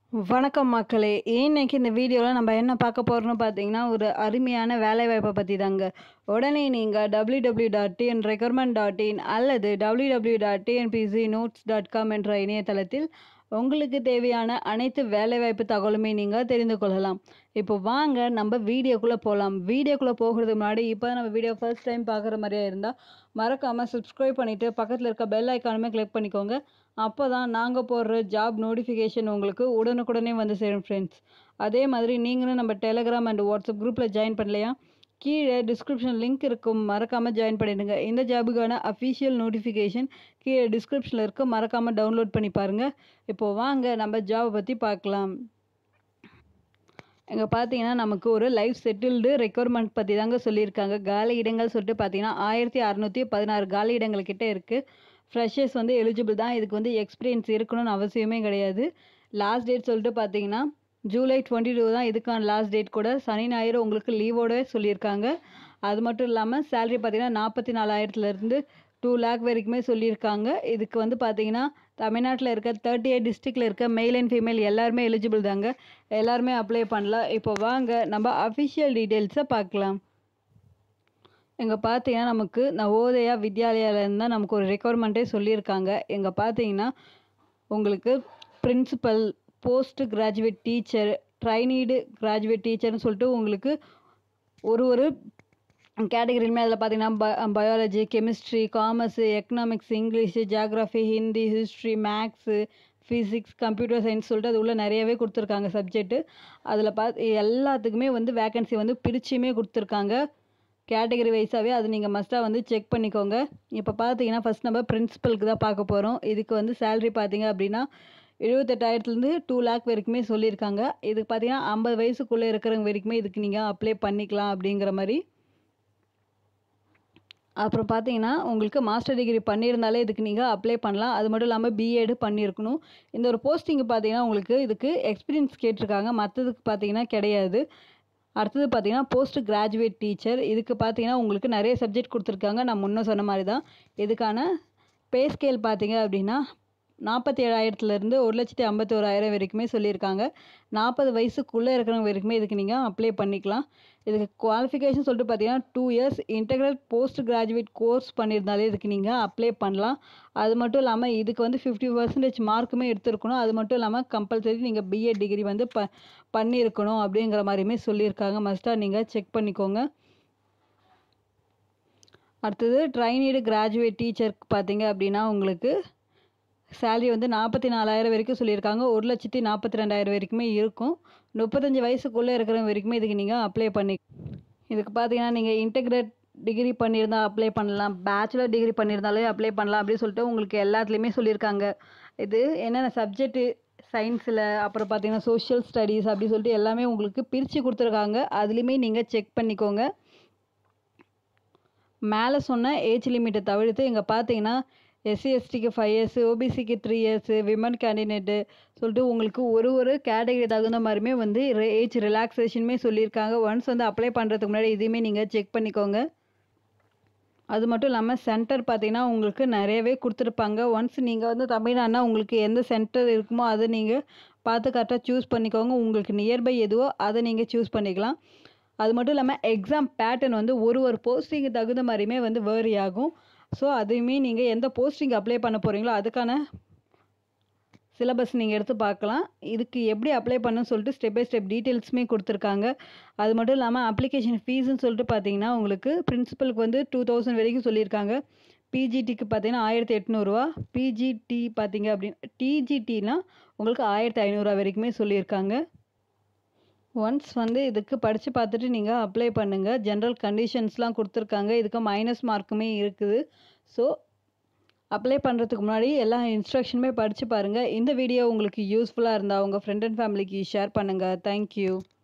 வணக்கம் மக்களே! இன்னைக்கு இந்த வீடியோல நம்ம என்ன பார்க்க போறோம்னு பார்த்தீங்கன்னா, ஒரு அருமையான வேலைவாய்ப்ப பத்தி தாங்க. உடனே நீங்க www.tnrecruitment.in அல்லது www.tnpcnotes.com என்ற இணையதளத்தில் உங்களுக்கு தேவையான அனைத்து வேலைவாய்ப்பு தகவலுமே நீங்க தெரிந்து கொள்ளலாம். இப்போ வாங்க நம்ம வீடியோக்குள்ள போலாம். வீடியோக்குள்ள போகறதுக்கு முன்னாடி இப்போ தான் நம்ம வீடியோ ஃபர்ஸ்ட் டைம் பார்க்குற மாரியா இருந்தா, மறக்காம சப்ஸ்கிரைப் பண்ணிட்டு பக்கத்துல இருக்க பெல் ஐகானுமே கிளிக் பண்ணிக்கோங்க. அப்பதான் நாங்க போடுற ஜாப் நோட்டிஃபிகேஷன் உங்களுக்கு உடனுக்குடனே வந்து சேரும் ஃப்ரெண்ட்ஸ். அதே மாதிரி நீங்களும் நம்ம டெலகிராம் அண்ட் வாட்ஸ்அப் குரூப்ல ஜாயின் பண்ணலையா? கீழ டிஸ்கிரிப்ஷன் லிங்க் இருக்கும். மறக்காம ஜாயின் பண்ணிடுங்க. இந்த ஜாபுக்கான அஃபிஷியல் நோட்டிஃபிகேஷன் கீழ டிஸ்கிரிப்ஷன்ல இருக்கு. மறக்காம டவுன்லோட் பண்ணி பாருங்க. இப்போ வாங்க நம்ம ஜாப் பத்தி பார்க்கலாம். இங்க பார்த்தீங்கன்னா, நமக்கு ஒரு லைஃப் செட்டில்டு ரெக்யர்மென்ட் பத்தி தாங்க சொல்லியிருக்காங்க. காலி இடங்கள் சொல்லிட்டு பார்த்தீங்கன்னா, 1616 காலி இடங்கள் கிட்ட இருக்கு. ஃப்ரெஷர்ஸ் வந்து எலிஜிபிள் தான். இதுக்கு வந்து எக்ஸ்பீரியன்ஸ் இருக்கணும்னு அவசியமே கிடையாது. லாஸ்ட் டேட் சொல்லிட்டு பார்த்தீங்கன்னா, ஜூலை 22 தான் இதுக்கான லாஸ்ட் டேட் கூட. சனி, ஞாயிறு உங்களுக்கு லீவோட சொல்லியிருக்காங்க. அது மட்டும் இல்லாம சேலரி பார்த்தீங்கன்னா, 44,000லேருந்து 2 லேக் வரைக்குமே சொல்லியிருக்காங்க. இதுக்கு வந்து பார்த்தீங்கன்னா, தமிழ்நாட்டுல இருக்க 38 டிஸ்ட்ரிக்ட்ல இருக்க மெயில் அண்ட் ஃபீமேல் எல்லாருமே எலிஜிபிள் தாங்க. எல்லாருமே அப்ளை பண்ணலாம். இப்போ வாங்க நம்ம அஃபிஷியல் டீட்டெயில்ஸ பார்க்கலாம். இங்க பார்த்தீங்கன்னா, நமக்கு நவோதயா வித்யாலயாலேருந்து தான் நமக்கு ஒரு ரெக்யர்மென்ட்டே சொல்லியிருக்காங்க. இங்க பார்த்தீங்கன்னா, உங்களுக்கு principal, post graduate teacher, trained graduate டீச்சர்னு சொல்லிட்டு உங்களுக்கு ஒரு ஒரு கேட்டகரியுமே அதில பார்த்தீங்கன்னா, ப biology, chemistry, commerce, economics, English, geography, Hindi, history, maths, physics, computer science சொல்லிட்டு அது உள்ள நிறையவே குடுத்துருக்காங்க சப்ஜெக்ட். அதில பாத் எல்லாத்துக்குமே வந்து வேக்கன்சி வந்து பிரிச்சுமே குடுத்துருக்காங்க. கேட்டகரி வைஸாவே அது நீங்க மஸ்ட்டா வந்து செக் பண்ணிக்கோங்க. இப்போ பார்த்தீங்கன்னா, ஃபர்ஸ்ட் நம்ம பிரின்சிபலுக்கு தான் பார்க்க போறோம். இதுக்கு வந்து சேலரி பார்த்தீங்க அப்படின்னா, 78,000லேருந்து 2 லேக் வரைக்குமே சொல்லியிருக்காங்க. இதுக்கு பார்த்தீங்கன்னா, 50 வயசுக்குள்ள இருக்கிறவங்க வரைக்குமே இதுக்கு நீங்க அப்ளை பண்ணிக்கலாம் அப்படிங்கிற மாரி. அப்புறம் பார்த்தீங்கன்னா, உங்களுக்கு மாஸ்டர் டிகிரி பண்ணியிருந்தாலே இதுக்கு நீங்க அப்ளை பண்ணலாம். அது மட்டும் இல்லாம பிஎட் பண்ணியிருக்கணும். இந்த ஒரு போஸ்டிங் பார்த்தீங்கன்னா, உங்களுக்கு இதுக்கு எக்ஸ்பீரியன்ஸ் கேட்டிருக்காங்க. மத்ததுக்கு பார்த்தீங்கன்னா கிடையாது. அடுத்தது பார்த்தீங்கன்னா, போஸ்ட் கிராஜுவேட் டீச்சர். இதுக்கு பார்த்தீங்கன்னா, உங்களுக்கு நிறைய சப்ஜெக்ட் குடுத்துருக்காங்க. நான் முன்ன சொன்ன மாரி தான். இதுக்கான பே ஸ்கேல் பார்த்தீங்க அப்படின்னா, 47,000லேருந்து 1,51,000 வரைக்குமே சொல்லியிருக்காங்க. 40 வயசுக்குள்ள இருக்கிறவங்க வரைக்குமே இதுக்கு நீங்க அப்ளை பண்ணிக்கலாம். இதுக்கு குவாலிஃபிகேஷன் சொல்லிட்டு பார்த்தீங்கன்னா, 2 years integral post graduate course பண்ணியிருந்தாலே இதுக்கு நீங்க அப்ளை பண்ணலாம். அது மட்டும் இல்லாம இதுக்கு வந்து 50% மார்க்குமே எடுத்திருக்கணும். அது மட்டும் இல்லாம கம்பல்சரி நீங்க பிஎட் டிகிரி வந்து ப பண்ணியிருக்கணும் அப்படிங்கிற மாரியுமே சொல்லியிருக்காங்க. மஸ்ட்டா நீங்க செக் பண்ணிக்கோங்க. அடுத்தது ட்ரெய்னிடு கிராஜுவேட் டீச்சருக்கு பார்த்தீங்க அப்படின்னா, உங்களுக்கு சேலரி வந்து 44,000 வரைக்கும் சொல்லியிருக்காங்க. 1,42,000 வரைக்குமே இருக்கும். 35 வயசுக்குள்ள இருக்கிறவங்க வரைக்குமே இதுக்கு நீங்க அப்ளை பண்ணி இதுக்கு பார்த்தீங்கன்னா, நீங்க இன்டெகிரேட் டிகிரி பண்ணியிருந்தா அப்ளை பண்ணலாம். பேச்சுலர் டிகிரி பண்ணியிருந்தாலே அப்ளை பண்ணலாம் அப்படின்னு சொல்லிட்டு உங்களுக்கு எல்லாத்துலயுமே சொல்லியிருக்காங்க. இது என்னென்ன சப்ஜெக்ட் சயின்ஸ்ல, அப்புறம் பார்த்தீங்கன்னா, சோசியல் ஸ்டடீஸ் அப்படி சொல்லிட்டு எல்லாமே உங்களுக்கு பிரிச்சு குடுத்துருக்காங்க. அதுலயுமே நீங்க செக் பண்ணிக்கோங்க. மேல சொன்ன ஏஜ் லிமிட்ட தவிர்த்து இங்க பார்த்தீங்கன்னா, எஸ்சி, எஸ்டிக்கு 5 இயர்ஸ், ஓபிசிக்கு 3 இயர்ஸ், விமன் கேண்டிடேட் சொல்லிட்டு உங்களுக்கு ஒரு ஒரு கேட்டகரி தகுந்த மாரியுமே வந்து ரெ ஏஜ் ரிலாக்சேஷனுமே சொல்லியிருக்காங்க. ஒன்ஸ் வந்து அப்ளை பண்றதுக்கு முன்னாடி இதையுமே நீங்க செக் பண்ணிக்கோங்க. அது மட்டும் இல்லாம சென்டர் பார்த்தீங்கன்னா, உங்களுக்கு நிறையவே குடுத்துருப்பாங்க. ஒன்ஸ் நீங்க வந்து தமிழ்நாடுனா உங்களுக்கு எந்த சென்டர் இருக்குமோ அத நீங்க பார்த்து கரெக்ட்டா சூஸ் பண்ணிக்கோங்க. உங்களுக்கு நியர்பை எதுவோ அத நீங்க சூஸ் பண்ணிக்கலாம். அது மட்டும் இல்லாம எக்ஸாம் பேட்டர்ன் வந்து ஒரு ஒரு போஸ்டிங்க்கு தகுந்த மாரியுமே வந்து வேரி ஆகும். ஸோ அதையுமே நீங்க எந்த போஸ்டிங் அப்ளை பண்ண போறீங்களோ அதுக்கான சிலபஸ் நீங்க எடுத்து பார்க்கலாம். இதுக்கு எப்படி அப்ளை பண்ணணும்னு சொல்லிட்டு ஸ்டெப் பை ஸ்டெப் டீட்டெயில்ஸுமே குடுத்துருக்காங்க. அது மட்டும் இல்லாம அப்ளிகேஷன் ஃபீஸ்ன்னு சொல்லிட்டு பார்த்தீங்கன்னா, உங்களுக்கு பிரின்சிபலுக்கு வந்து 2,000 வரைக்கும் சொல்லியிருக்காங்க. பிஜிடிக்கு பார்த்தீங்கன்னா, ரூ. 1,800 பிஜிடி பார்த்தீங்க அப்படின்னா டிஜிடினா உங்களுக்கு ரூ. 1,500 வரைக்குமே சொல்லியிருக்காங்க. ஒன்ஸ் வந்து இதுக்கு படிச்சு பார்த்துட்டு நீங்க அப்ளை பண்ணுங்க. ஜெனரல் கண்டிஷன்ஸ்லாம் குடுத்துருக்காங்க. இதுக்கு மைனஸ் மார்க்குமே இருக்குது. ஸோ அப்ளை பண்றதுக்கு முன்னாடி எல்லா இன்ஸ்ட்ரக்ஷனுமே படிச்சு பாருங்க. இந்த வீடியோ உங்களுக்கு யூஸ்ஃபுல்லா இருந்தா உங்க ஃப்ரெண்ட் அண்ட் ஃபேமிலிக்கு ஷேர் பண்ணுங்க. Thank you.